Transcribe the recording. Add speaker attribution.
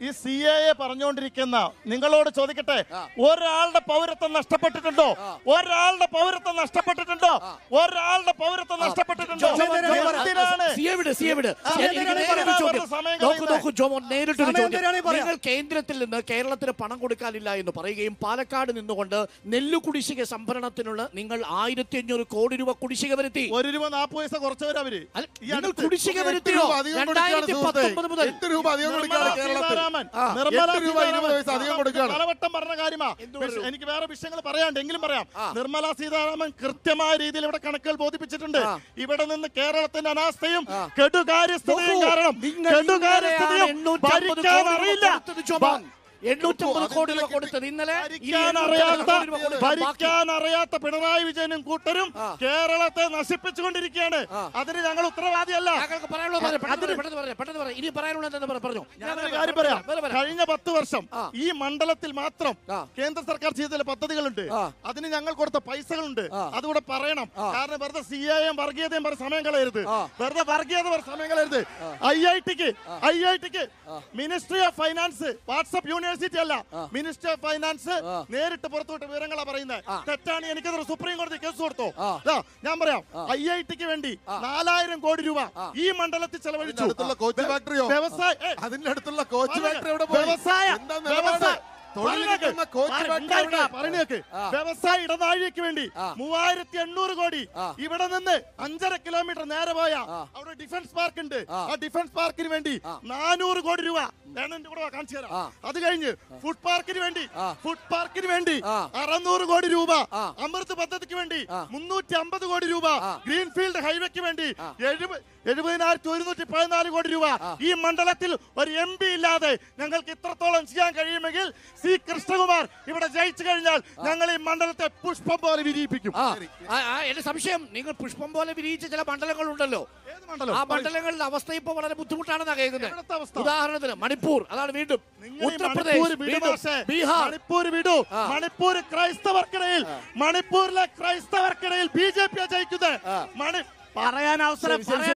Speaker 1: ഈ C A A പറഞ്ഞുകൊണ്ടിരിക്കുന്ന നിങ്ങളോട് ചോദിക്കട്ടെ ഒരാളുടെ പൗരത്വം നഷ്ടപ്പെട്ടിട്ടുണ്ടോ ഒരാളുടെ പൗരത്വം നഷ്ടപ്പെട്ടിട്ടുണ്ടോ ഒരാളുടെ പൗരത്വം നഷ്ടപ്പെട്ടിട്ടുണ്ടോ എന്തിനാണ്
Speaker 2: സി എ വിട്, സി എ വിട്.
Speaker 1: ആ,
Speaker 2: എനിക്ക്
Speaker 1: എന്തിനാണ്
Speaker 2: നേരിട്ടൊരു
Speaker 1: ഈ
Speaker 2: ചോദ്യം.
Speaker 1: സമയം
Speaker 2: നോക്കൂ,
Speaker 1: കളയുന്നത്?
Speaker 2: നോക്കൂ, ജോമോൻ, നേരിട്ടൊരു
Speaker 3: സമയം
Speaker 2: ചോദ്യം.
Speaker 3: തരാണെങ്കിൽ പറയാം.
Speaker 2: നിങ്ങൾ കേന്ദ്രത്തിൽ നിന്ന് കേരളത്തിന് പണം കൊടുക്കാനില്ല എന്ന് പറയുകയും പാലക്കാട് നിന്നുകൊണ്ട് നെല്ലു കുടിശ്ശിക സംഭരണത്തിനുള്ള നിങ്ങൾ ആയിരത്തി അഞ്ഞൂറ് കോടി രൂപ കുടിശ്ശിക വരുത്തി
Speaker 1: ഒരു രൂപ നാപ്പത് പൈസ കുറച്ചവരവര്
Speaker 2: അല്ല,
Speaker 1: ഈ
Speaker 2: നിങ്ങൾ
Speaker 1: അടുത്ത്
Speaker 2: കുടിശ്ശിക
Speaker 4: എട്ട്
Speaker 2: വരുത്തിയോ
Speaker 4: രൂപ അധികം കൊടുക്കുകയാണ്
Speaker 2: രണ്ടായിരത്തി
Speaker 4: സുഹൃത്തേ.
Speaker 2: പത്തൊമ്പത് മുതൽ
Speaker 4: എട്ട് രൂപ അധികം
Speaker 1: നിർമ്മലാ
Speaker 4: കൊടുക്കുകയാണ് കേരളത്തിൽ
Speaker 1: സീതാരാമൻ,
Speaker 2: ആ.
Speaker 1: നിർമ്മലാ
Speaker 4: എട്ട് രൂപ ഇരുപത് പൈസ
Speaker 1: സീതാരാമൻ
Speaker 4: അധികം കൊടുക്കുകയാണ്.
Speaker 1: പലവട്ടം പറഞ്ഞ കാര്യമാ
Speaker 2: എന്ത്
Speaker 1: പക്ഷേ
Speaker 2: പറഞ്ഞു?
Speaker 1: എനിക്ക് വേറെ വിഷയങ്ങൾ പറയാണ്ട് എങ്കിലും പറയാം
Speaker 2: ആ.
Speaker 1: നിർമ്മലാ സീതാരാമൻ കൃത്യമായ രീതിയിൽ ഇവിടെ കണക്കുകൾ ബോധിപ്പിച്ചിട്ടുണ്ട്
Speaker 2: ആ.
Speaker 1: ഇവിടെ നിന്ന് കേരളത്തിന്റെ അനാസ്ഥയും
Speaker 2: ആ.
Speaker 1: കെടുകാര്യസ്ഥതയും
Speaker 2: നോക്കൂ,
Speaker 1: കാരണം
Speaker 2: നിങ്ങൾ
Speaker 1: കെടുകാര്യസ്ഥതയും
Speaker 2: ഇന്നലെയാണ് 850
Speaker 1: ഭരിക്കാൻ
Speaker 2: കോടി രൂപ
Speaker 1: അറിയില്ല
Speaker 2: കൊടുത്തത് ജോമോൻ. 850 കോടി രൂപ കൊടുത്തത് ഇന്നലെ ഇനി
Speaker 1: ഭരിക്കാൻ
Speaker 2: 850
Speaker 1: അറിയാത്ത
Speaker 2: കോടി രൂപ കൊടുക്കാൻ ബാക്കി.
Speaker 1: ഭരിക്കാൻ അറിയാത്ത പിണറായി വിജയനും കൂട്ടരും
Speaker 2: ആ.
Speaker 1: കേരളത്തെ നശിപ്പിച്ചുകൊണ്ടിരിക്കുകയാണ്
Speaker 2: ആ.
Speaker 1: അതിന് ഞങ്ങൾ ഉത്തരവാദിയല്ല
Speaker 2: ഞങ്ങൾക്ക് പറയാനുള്ളത് പറയാം. പെട്ടെന്ന് പറയ്, പെട്ടെന്ന് പറയ്, പെട്ടെന്ന് പറയ്. ഇനി പറയാനുള്ളത് എന്താ പറ- പറഞ്ഞോ.
Speaker 1: ഞാനൊരു കാര്യം പറയാം
Speaker 2: വരെ, വരെ.
Speaker 1: കഴിഞ്ഞ പത്ത് വർഷം
Speaker 2: ആ.
Speaker 1: ഈ മണ്ഡലത്തിൽ മാത്രം
Speaker 2: ആ.
Speaker 1: കേന്ദ്ര സർക്കാർ ചെയ്ത ചില പദ്ധതികളുണ്ട്
Speaker 2: ആ.
Speaker 1: അതിന് ഞങ്ങൾ കൊടുത്ത പൈസകളുണ്ട്
Speaker 2: ആ.
Speaker 1: അതുകൂടെ പറയണം
Speaker 2: ആ.
Speaker 1: കാരണം വെറുതെ സി ഐ എം വർഗീയതയും പറഞ്ഞ് സമയം കളയരുത്
Speaker 2: ആ.
Speaker 1: വെറുതെ വർഗീയത പറഞ്ഞ് സമയം കളയരുത് ഐ ഐ ടിക്ക് ഐ ഐ ടിക്ക് ministry of finance WhatsApp university അല്ല മിനിസ്ട്രി ഓഫ് ഫൈനാൻസ്
Speaker 2: ആ.
Speaker 1: നേരിട്ട് പുറത്തുവിട്ട വിവരങ്ങളാ പറയുന്നത്
Speaker 2: ആ.
Speaker 1: തെറ്റാണ് എനിക്കത് സുപ്രീം കോടതി കേസ് കൊടുത്തോ
Speaker 2: ആ.
Speaker 1: ദാ, ഞാൻ പറയാം ഐ ഐ ടിക്ക് വേണ്ടി നാലായിരം കോടി രൂപ
Speaker 2: ആ.
Speaker 1: ഈ മണ്ഡലത്തിൽ ചെലവഴിച്ചു
Speaker 4: അടുത്തുള്ള കോച്ച് ഫാക്ടറിയോ
Speaker 1: വ്യവസായ ഏ,
Speaker 4: അതിന്റെ അടുത്തുള്ള കോച്ച് ഫാക്ടറി എവിടെ പോയി
Speaker 1: വ്യവസായ
Speaker 4: എന്താ നിലപാട്
Speaker 1: വ്യവസായ
Speaker 4: തൊഴിലെടുക്കുന്ന കോച്ച് ഫാക്ടറി എവിടെ?
Speaker 1: പറഞ്ഞേക്ക്
Speaker 2: ആ.
Speaker 1: വ്യവസായ ഇടനാഴിക്ക് വേണ്ടി
Speaker 2: ആ.
Speaker 1: മൂവായിരത്തി എണ്ണൂറ് കോടി
Speaker 2: ആ.
Speaker 1: ഇവിടെ നിന്ന് അഞ്ചര കിലോമീറ്റർ നേരെ പോയ
Speaker 2: ആ.
Speaker 1: അവിടെ ഡിഫൻസ് പാർക്ക് ഉണ്ട്
Speaker 2: ആ.
Speaker 1: ആ ഡിഫൻസ് പാർക്കിന് വേണ്ടി
Speaker 2: ആ.
Speaker 1: നാനൂറ് കോടി രൂപ വേണം എന്റെ കൂടെ വാ, കാണിച്ചു
Speaker 2: ആ.
Speaker 1: തരാം അത് കഴിഞ്ഞ് ഫുഡ് പാർക്കിന് വേണ്ടി
Speaker 2: ആ.
Speaker 1: ഫുഡ് പാർക്കിന് വേണ്ടി
Speaker 2: ആ.
Speaker 1: അറുന്നൂറ് കോടി രൂപ
Speaker 2: ആ.
Speaker 1: അമൃത് പദ്ധതിക്ക് വേണ്ടി
Speaker 2: ആ.
Speaker 1: മുന്നൂറ്റി അമ്പത് കോടി രൂപ
Speaker 2: ആ.
Speaker 1: ഗ്രീൻഫീൽഡ് ഹൈവേക്ക് വേണ്ടി
Speaker 2: ആ.
Speaker 1: എഴുപ- എഴുപതിനായിരത്തി ഒരുന്നൂറ്റി പതിനാല് കോടി രൂപ
Speaker 2: ആ.
Speaker 1: ഈ മണ്ഡലത്തിൽ ഒരു എം പി ഇല്ലാതെ ഞങ്ങൾക്ക് ഇത്രത്തോളം ചെയ്യാൻ കഴിയുമെങ്കിൽ സി കൃഷ്ണകുമാർ ഇവിടെ ജയിച്ചു കഴിഞ്ഞാൽ ഞങ്ങൾ ഈ മണ്ഡലത്തെ പുഷ്പം പോലെ വിരിയിപ്പിക്കും
Speaker 2: ആ, ആ, ആ, എന്റെ സംശയം നിങ്ങൾ പുഷ്പം പോലെ വിരിയിച്ച ചില മണ്ഡലങ്ങളുണ്ടല്ലോ
Speaker 1: ഏത് മണ്ഡലം
Speaker 2: ആ മണ്ഡലങ്ങളുടെ അവസ്ഥ ഇപ്പൊ വളരെ ബുദ്ധിമുട്ടാണെന്നാ കേൾക്കുന്നത്
Speaker 1: എവിടുത്തെ അവസ്ഥ?
Speaker 2: ഉദാഹരണത്തിന് മണിപ്പൂർ അതാണ് വീണ്ടും
Speaker 1: നിങ്ങൾ ഈ
Speaker 2: ഉത്തർപ്രദേശ്
Speaker 1: മണിപ്പൂർ വിടൂ
Speaker 2: വീണ്ടും
Speaker 1: മാഷേ.
Speaker 2: ബീഹാർ
Speaker 1: മണിപ്പൂർ വിടൂ
Speaker 2: ആ.
Speaker 1: മണിപ്പൂർ ക്രൈസ്തവർക്കിടയിൽ മണിപ്പൂരിലെ ക്രൈസ്തവർക്കിടയിൽ ബി ജെ പി ജയിക്കുന്നത്
Speaker 2: ആ.
Speaker 1: മണി പറയാൻ അവസരം
Speaker 2: ശരി, ശരി,
Speaker 1: പറയാൻ